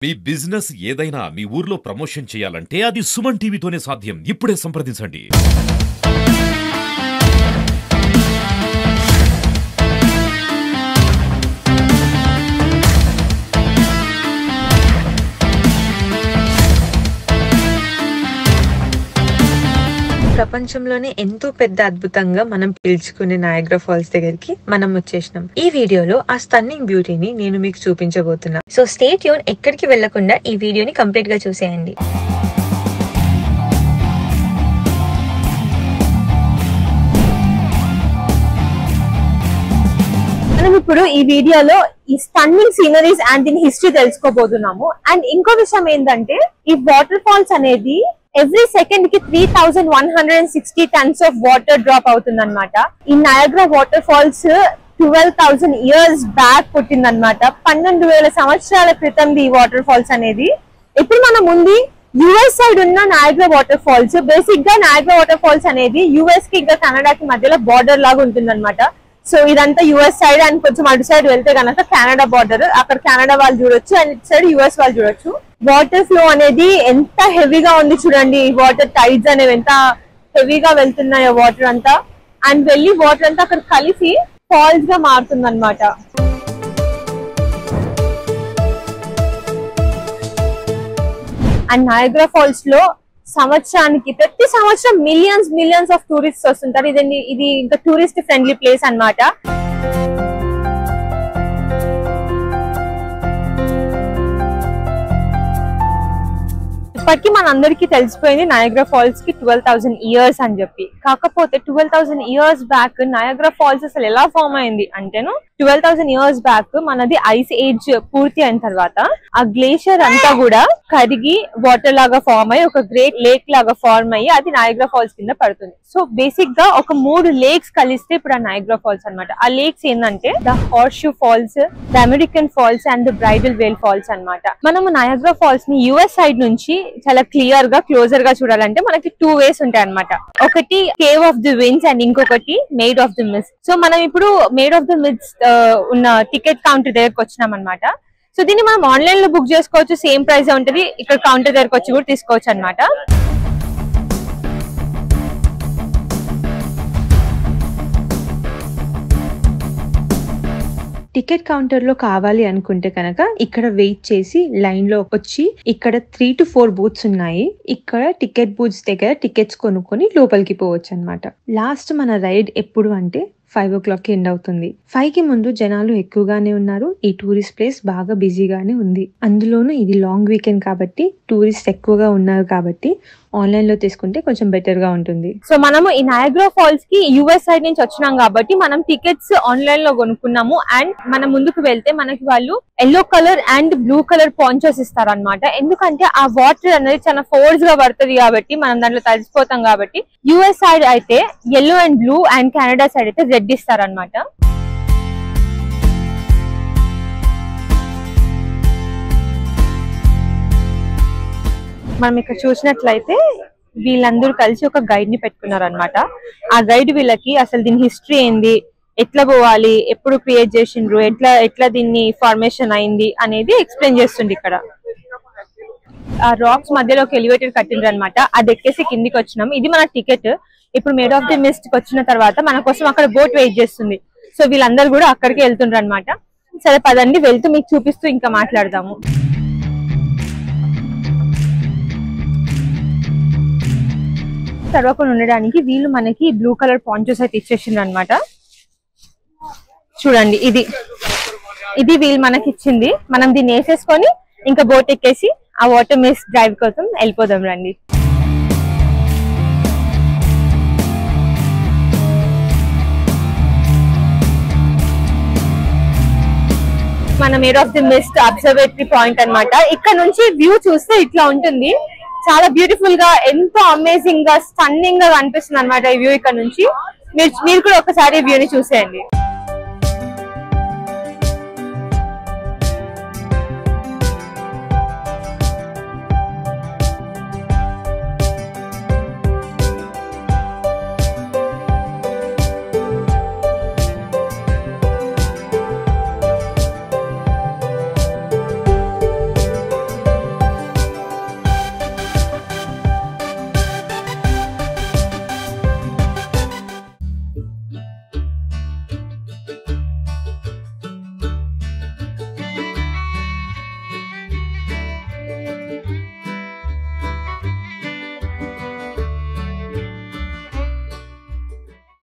మీ business ఏదైనా మీ ఊర్లో promotion చేయాలంటే అది సుమన్ టీవీతోనే సాధ్యం ఇప్పుడే సంప్రదించండి ప్రపంచంలోనే ఎంతో పెద్ద అద్భుతంగా మనం పిలుచుకునే నాయగ్రా ఫాల్స్ దగ్గరికి మనం వచ్చేసినాం ఈ వీడియోలో ఆ స్టన్నింగ్ బ్యూటీని నేను మీకు చూపించబోతున్నా సో స్టే ట్యూన్ ఎక్కడికి వెళ్లకుండా ఈ వీడియోని కంప్లీట్ గా చూసేయండి మనం ఇప్పుడు ఈ వీడియోలో ఈ స్టన్నింగ్ సీనరీస్ అండ్ దీని హిస్టరీ తెలుసుకోబోతున్నాము అండ్ ఇంకో విషయం ఏంటంటే ఈ వాటర్ ఫాల్స్ అనేది ఎవ్రీ సెకండ్ కి three thousand one hundred and sixty tons of water drop అవుతుంది అనమాట ఈ Niagara water falls twelve thousand years back పుట్టిందనమాట పన్నెండు వేల సంవత్సరాల క్రితం ఈ వాటర్ ఫాల్స్ అనేది ఇప్పుడు మనం ఉంది యుఎస్ సైడ్ ఉన్న నాయగ్రా వాటర్ ఫాల్స్ బేసిక్ గా నాయగ్రా వాటర్ ఫాల్స్ అనేది యుఎస్ కి ఇంకా కెనడాకి మధ్యలో బార్డర్ లాగా ఉంటుంది సో ఇదంతా యుఎస్ సైడ్ అండ్ కొంచెం అటు సైడ్ వెళ్తే కనుక కెనడా బార్డర్ అక్కడ కెనడా వాళ్ళు చూడొచ్చు అండ్ ఇటు సైడ్ యుఎస్ వాళ్ళు చూడొచ్చు వాటర్ ఫ్లో అనేది ఎంత హెవీగా ఉంది చూడండి వాటర్ టైడ్స్ అనేవి ఎంత హెవీగా వెళ్తున్నాయో వాటర్ అంతా అండ్ వెళ్ళి వాటర్ అంతా అక్కడ కలిసి ఫాల్స్ గా మారుతుంది అనమాట అండ్ నయగ్రా ఫాల్స్ లో సంవత్సరానికి ప్రతి సంవత్సరం మిలియన్స్ మిలియన్స్ ఆఫ్ టూరిస్ట్ వస్తుంటారు ఇది ఇది ఇంకా టూరిస్ట్ ఫ్రెండ్లీ ప్లేస్ అన్నమాట ఇప్పటికీ మన అందరికీ తెలిసిపోయింది నయగ్రా ఫాల్స్ కి ట్వెల్వ్ థౌసండ్ ఇయర్స్ అని చెప్పి కాకపోతే twelve thousand years back Niagara falls అసలు ఎలా ఫామ్ అయింది అంటేను ట్వెల్వ్ థౌసండ్ ఇయర్స్ బ్యాక్ మనది ఐస్ ఏజ్ పూర్తి అయిన తర్వాత ఆ గ్లేషియర్ అంతా కూడా కరిగి వాటర్ లాగా ఫామ్ అయ్యి ఒక గ్రేట్ లేక్ లాగా ఫార్మ్ అయ్యి అది నయగ్రా ఫాల్స్ కింద పడుతుంది సో బేసిక్ గా ఒక మూడు లేక్స్ కలిస్తే ఇప్పుడు ఆ నయగ్రా ఫాల్స్ అన్నమాట ఆ లేక్స్ ఏంటంటే the horseshoe falls the American falls and the bridal veil falls అన్నమాట మనము నయగ్రా ఫాల్స్ ని యుఎస్ సైడ్ నుంచి చాలా క్లియర్ గా క్లోజర్ గా చూడాలంటే మనకి టూ వేస్ ఉంటాయి అన్నమాట ఒకటి cave of the winds and ఇంకొకటి maid of the mist so మనం ఇప్పుడు మేడ్ ఆఫ్ ది మిస్ ఉన్న టికెట్ కౌంటర్ దగ్గరకు వచ్చినాం అనమాట సో దీన్ని మనం ఆన్లైన్ లో బుక్ చేసుకోవచ్చు సేమ్ ప్రైస్ ఉంటది ఇక్కడ కౌంటర్ దగ్గరకు వచ్చి కూడా తీసుకోవచ్చు అనమాట టికెట్ కౌంటర్ లో కావాలి అనుకుంటే కనుక ఇక్కడ వెయిట్ చేసి లైన్ లో వచ్చి ఇక్కడ త్రీ టు ఫోర్ బూత్స్ ఉన్నాయి ఇక్కడ టికెట్ బూత్స్ దగ్గర టికెట్స్ కొనుక్కొని లోపలికి పోవచ్చు అనమాట లాస్ట్ మన రైడ్ ఎప్పుడు అంటే ఫైవ్ ఓ క్లాక్ ఎండ్ అవుతుంది ఫైవ్ కి ముందు జనాలు ఎక్కువగానే ఉన్నారు ఈ టూరిస్ట్ ప్లేస్ బాగా బిజీగానే ఉంది అందులోనూ ఇది లాంగ్ వీకెండ్ కాబట్టి టూరిస్ట్ ఎక్కువగా ఉన్నారు కాబట్టి ఆన్లైన్ లో తీసుకుంటే కొంచెం బెటర్ గా ఉంటుంది సో మనము ఈ నయగ్రా ఫాల్స్ కి యుఎస్ సైడ్ నుంచి వచ్చినాం కాబట్టి మనం టికెట్స్ ఆన్లైన్ లో కొనుక్కున్నాము అండ్ మనం ముందుకు వెళ్తే మనకి వాళ్ళు yellow colour and blue colour ponchos ఇస్తారు అనమాట ఎందుకంటే ఆ వాటర్ అనేది చాలా ఫోర్స్ గా పడుతుంది కాబట్టి మనం దాంట్లో తడిసిపోతాం కాబట్టి యుఎస్ సైడ్ అయితే yellow and blue and Canada side అయితే రెడ్ ఇస్తారు అనమాట మనం ఇక్కడ చూసినట్లయితే వీళ్ళందరూ కలిసి ఒక గైడ్ ని పెట్టుకున్నారు అనమాట ఆ గైడ్ వీళ్ళకి అసలు దీని హిస్టరీ ఏంది ఎట్లా పోవాలి ఎప్పుడు క్రియేట్ చేసిండ్రు ఎట్లా ఎట్లా దీన్ని ఫార్మేషన్ అయింది అనేది ఎక్స్ప్లెయిన్ చేస్తుంది ఇక్కడ ఆ రాక్స్ మధ్యలో ఒక ఎలివేటెడ్ కట్టిండ్రు అనమాట అది ఎక్కేసి కిందికి వచ్చినాం ఇది మన టికెట్ ఇప్పుడు మేడ్ ఆఫ్ ది మిస్ట్ కి వచ్చిన తర్వాత మన కోసం అక్కడ బోట్ వెయిట్ చేస్తుంది సో వీళ్ళందరూ కూడా అక్కడికి వెళ్తుండ్రు అనమాట సరే పదండి వెళ్తూ మీకు చూపిస్తూ ఇంకా మాట్లాడదాము తడవకుండా ఉండడానికి వీళ్ళు మనకి బ్లూ కలర్ పాంచోస్ అయితే ఇచ్చేసిండ్రు అనమాట చూడండి ఇది ఇది వీళ్ళు మనకి ఇచ్చింది మనం దీన్ని వేసేసుకొని ఇంకా బోట్ ఎక్కేసి ఆ వాటర్ మిస్ డ్రైవ్ కోసం వెళ్ళిపోదాం రండి మన maid of the mist observatory point అన్నమాట ఇక్కడ నుంచి వ్యూ చూస్తే ఇట్లా ఉంటుంది చాలా బ్యూటిఫుల్ గా ఎంతో అమేజింగ్ గా స్టన్నింగ్ గా కనిపిస్తుంది అనమాట ఈ వ్యూ ఇక్కడ నుంచి మీరు మీరు కూడా ఒకసారి వ్యూ ని చూసేయండి